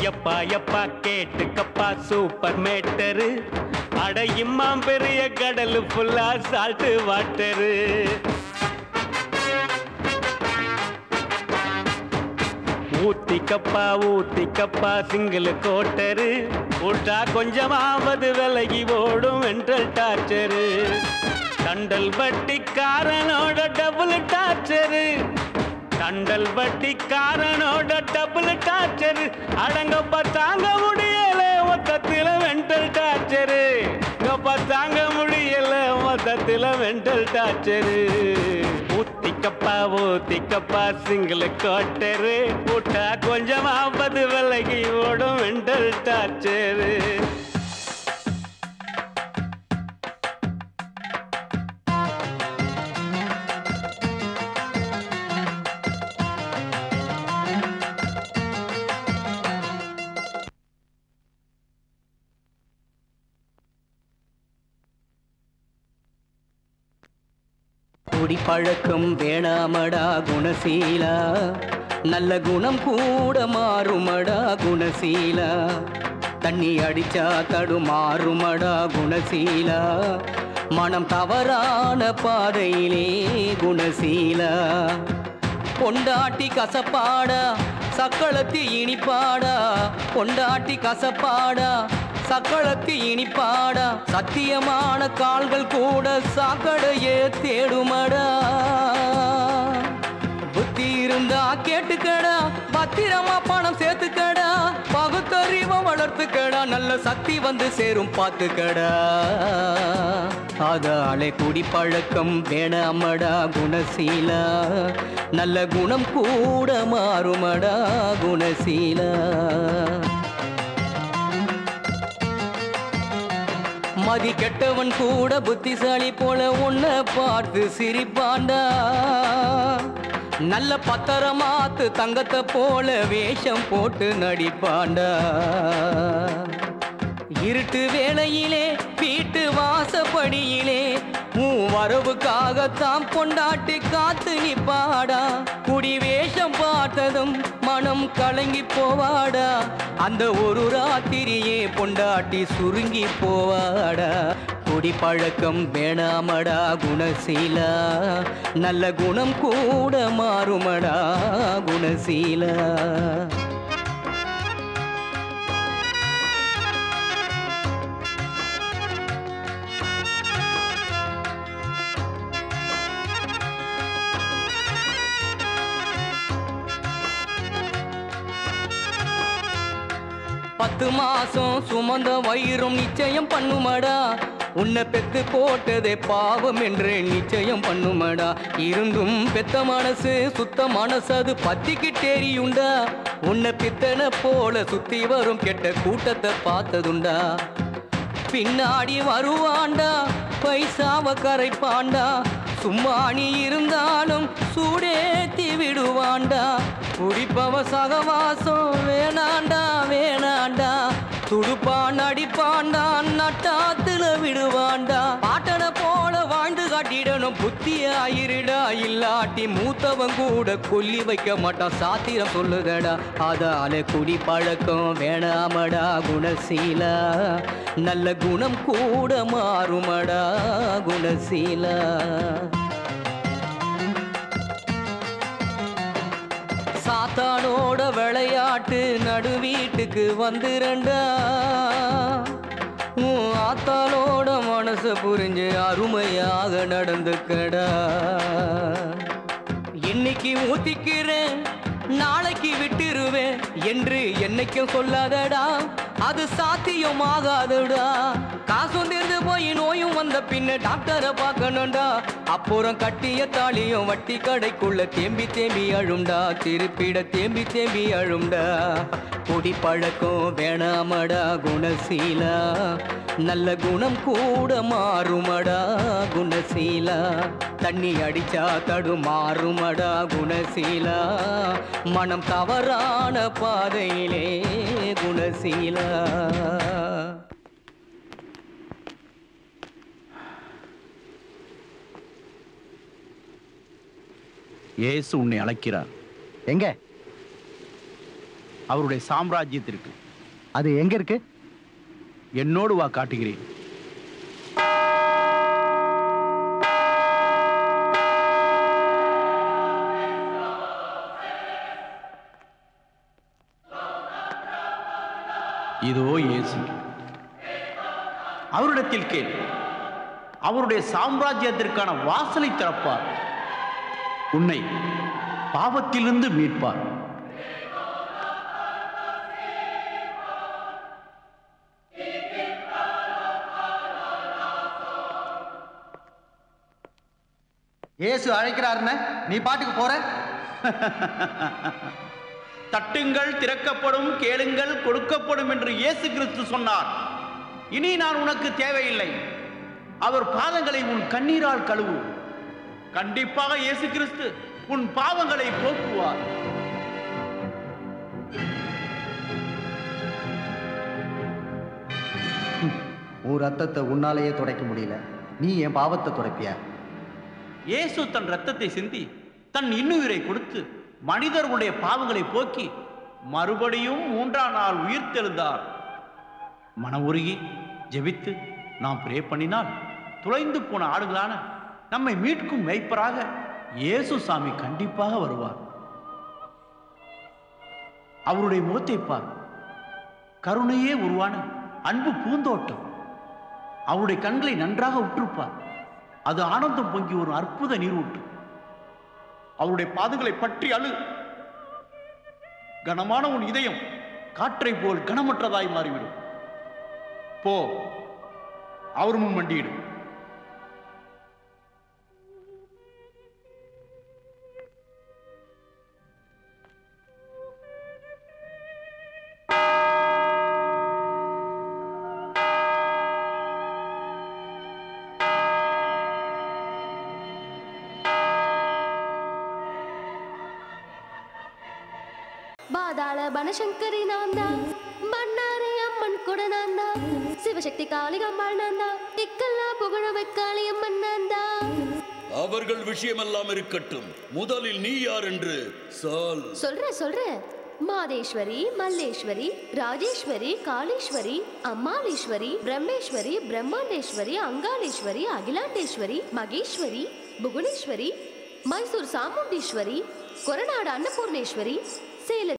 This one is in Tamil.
எப்பா எப்பா கேட்டுக்கப்பா சூப்பர் மேட்டரு அடையுமாம் பெரிய கடல் ஃபுல்லா சால்ட்டு வாட்டரு ஊத்திக்கப்பா ஊத்திக்கப்பா சிங்கிள் கோட்டரு விட்டா கொஞ்சமாவது விலகி ஓடும் வென்றல் டார்ச்சரு தண்டல் வட்டிக்காரனோட டபுள் டார்ச்சரு தண்டல் வட்டிக்காரனோட டபுள் டார்ச்சரு அடங்கப்பா தாங்க முடியல மொத்தத்தில வெண்டல் டார்ச்சரு கப்பா தாங்க முடியல மொத்தத்தில வெண்டல் டார்ச்சரு ஊத்திக்கப்பா ஊத்திக்கப்பா சிங்கிள் கோட்டரு விட்டா கொஞ்சமாவது விலகி ஓடும் வெண்டல் டார்ச்சரு குடிப்பழக்கம் வேணாமடா குணசீலா நல்ல குணம் கூட மாறுமடா குணசீலா தண்ணி அடிச்சா தடுமாறுமடா குணசீலா மனம் தவறான பாதையிலே குணசீலா பொண்டாட்டி கசப்பாடா சக்களத்தி இனிப்பாடா பொண்டாட்டி கசப்பாடா சக்களத்தி இனிப்பாடா சத்தியமான கால்கள் கூட சாக்கடையே தேடுமடா புத்தி இருந்தா கேட்டுக்கடா பத்திரமா பணம் சேர்த்துக்கடா பகுத்தறிவை வளர்த்துக்கடா நல்ல சக்தி வந்து சேரும் பார்த்துக்கடா அதாலே குடிப்பழக்கம் வேணாமடா குணசீலா நல்ல குணம் கூட மாறுமடா குணசீலா மதி கெட்டவன் கூட புத்திசாலி போல உன்னை பார்த்து சிரிப்பாண்டா நல்ல பத்திரமாத்து தங்கத்தை போல வேஷம் போட்டு நடிப்பாண்டா இருட்டு வேளையிலே வீட்டு வாசப்படியிலே உன் வரவுக்காகத்தான் கொண்டாட்டி காத்து நிப்பாடா குடி வேஷம் பார்த்ததும் மனம் கலங்கி போவாடா அந்த ஒரு ராத்திரியே பொண்டாட்டி சுருங்கி போவாடா குடிப்பழக்கம் வேணாமடா குணசீலா நல்ல குணம் கூட மாறுமடா குணசீலா பத்து மாசம் சுமந்த வயிறும் நிச்சயம் பண்ணுமடா உன்னை பெத்து போட்டதே பாவம் என்று நிச்சயம் பண்ணுமடா இருந்தும் பெத்த மனசு சுத்த மனசு அது பத்திக்கிட்டேரியுண்டா உன்னை பித்தனை போல சுத்தி வரும் கெட்ட கூட்டத்தை பார்த்ததுண்டா பின்னாடி வருவாண்டா பைசாவ கரைப்பாண்டா சும்மா நீ இருந்தாலும் சூடேத்தி விடுவாண்டா குடிப்பவ சகவாசம் வேணாண்டா வேணாண்டா துடுப்பான் அடிப்பாண்டா நட்டாத்துல விடுவாண்டா பாட்டனை போல வாழ்ந்து காட்டிடணும் புத்தியாயிருடா இல்லாட்டி மூத்தவன் கூட கொல்லி வைக்க மாட்டான் சாத்திரம் சொல்லுதடா அதால குடி பழக்கம் வேணாமடா குணசீலா நல்ல குணம் கூட மாறுமடா குணசீலா சாத்தானோட விளையாட்டு நடு வீட்டுக்கு வந்துரண்டா உன் ஆத்தாளோட மனச புரிஞ்சு அருமையாக நடந்துக்கடா இன்னைக்கு ஊத்திக்கிறேன் நாளைக்கு விட்டுருவேன் என்று என்னைக்கும் சொல்லாதடா அது சாத்தியமாகாதுடா காசும் தீர்ந்து போய் நோயும் வந்த பின்ன டாக்டரை பார்க்கணும்டா அப்புறம் கட்டிய தாலியும் வட்டி கடைக்குள்ள தேம்பி தேம்பி அழும்டா திருப்பிட தேம்பி தேம்பி அழும்டா குடி பழக்கம் வேணாமடா குணசீலா நல்ல குணம் கூட மாறுமடா குணசீலா தண்ணி அடிச்சா தடுமாறுமடா குணசீலா மனம் தவறான பாதையிலே குணசீலா இயேசு உன்னை அழைக்கிறார் எங்க அவருடைய சாம்ராஜ்யத்திற்கு அது எங்க இருக்கு என்னோடு வா காட்டுகிறேன் இதோ இயேசு அவரிடத்தில் கேள் அவருடைய சாம்ராஜ்யத்திற்கான வாசலை திறப்பார் உன்னை பாவத்திலிருந்து மீட்பார் இயேசு அழைக்கிறாருன்னு நீ பாட்டுக்கு போற தட்டுங்கள் திறக்கப்படும் கேளுங்கள் கொடுக்கப்படும் என்று இயேசு கிறிஸ்து சொன்னார் இனி நான் உனக்கு தேவையில்லை அவர் பாதங்களை உன் கண்ணீரால் கழுவு கண்டிப்பாக இயேசு கிறிஸ்து உன் பாவங்களை போக்குவார் உன் ரத்தத்தை உன்னாலேயே துடைக்க முடியல நீ என் பாவத்தை துடைப்பியா இயேசு தன் ரத்தத்தை சிந்தி தன் இன்னுயிரை கொடுத்து மனிதர்களுடைய பாவங்களை போக்கி மறுபடியும் மூன்றாம் நாள் உயிர்த்தெழுந்தார் மன உருகி ஜெபித்து நாம் பிரே பண்ணினால் துளைந்து போன ஆடுகளான நம்மை மீட்கும் மெய்ப்பராக இயேசு சாமி கண்டிப்பாக வருவார் அவருடைய முகத்தை பார் கருணையே உருவான அன்பு பூந்தோட்டம் அவருடைய கண்களை நன்றாக உற்றுப்பார் அது ஆனந்தம் பொங்கி ஒரு அற்புத நீரூற்று அவருடைய பாதங்களை பற்றி அழு கனமான உன் இதயம் காற்றை போல் கனமற்றதாய் மாறிவிடும் போ அவர் முன் மண்டியிடு பாதாள பனசங்கரி நான்தா பண்ணாரி அம்மன் கூட நான்தா சிவசக்தி காளிகம்மாள் நான்தா திக்கெல்லாம் புகழ வைக்காளி அம்மன் நான்தா அவர்கள் விஷயமெல்லாம் இருக்கட்டும் முதலில் நீ யார் என்று சொல் சொல்றேன் சொல்றேன் மாதேஸ்வரி மல்லேஸ்வரி ராஜேஸ்வரி காளீஸ்வரி அம்மாளீஸ்வரி பிரம்மேஸ்வரி பிரம்மாண்டேஸ்வரி அங்காளேஸ்வரி அகிலாண்டேஸ்வரி மகேஸ்வரி புவனேஸ்வரி மைசூர் சாமுண்டீஸ்வரி கொரநாடு அன்னபூர்ணேஸ்வரி சேல